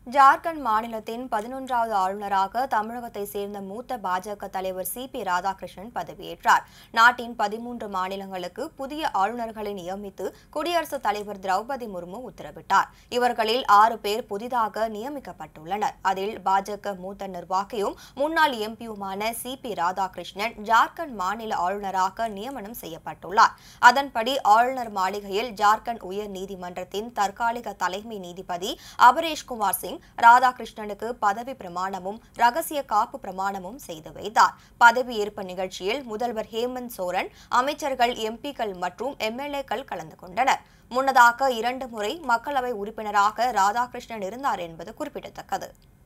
ஜார்க்கண்ட் மாநிலத்தின் பதினொன்றாவது ஆளுநராக தமிழகத்தை சேர்ந்த மூத்த பாஜக தலைவர் சி பி ராதாகிருஷ்ணன் பதவியேற்றார் நாட்டின் பதிமூன்று மாநிலங்களுக்கு புதிய ஆளுநர்களை நியமித்து குடியரசுத் தலைவர் திரௌபதி முர்மு உத்தரவிட்டார் இவர்களில் ஆறு பேர் புதிதாக நியமிக்கப்பட்டுள்ளனர் அதில் பாஜக மூத்த நிர்வாகியும் முன்னாள் எம்பியுமான சி பி ராதாகிருஷ்ணன் ஜார்க்கண்ட் மாநில ஆளுநராக நியமனம் செய்யப்பட்டுள்ளார் அதன்படி ஆளுநர் மாளிகையில் ஜார்க்கண்ட் உயர் நீதிமன்றத்தின் தற்காலிக தலைமை நீதிபதி அபரேஷ்குமார் சிங் ராதாகிருஷ்ணனுக்கு பதவி பிரமாணமும் ரகசிய காப்பு பிரமாணமும் செய்து வைத்தார் பதவியேற்பு நிகழ்ச்சியில் முதல்வர் ஹேமந்த் சோரன் அமைச்சர்கள் எம்பிக்கள் மற்றும் எம்எல்ஏக்கள் கலந்து கொண்டனர் முன்னதாக இரண்டு முறை மக்களவை உறுப்பினராக ராதாகிருஷ்ணன் இருந்தார் என்பது குறிப்பிடத்தக்கது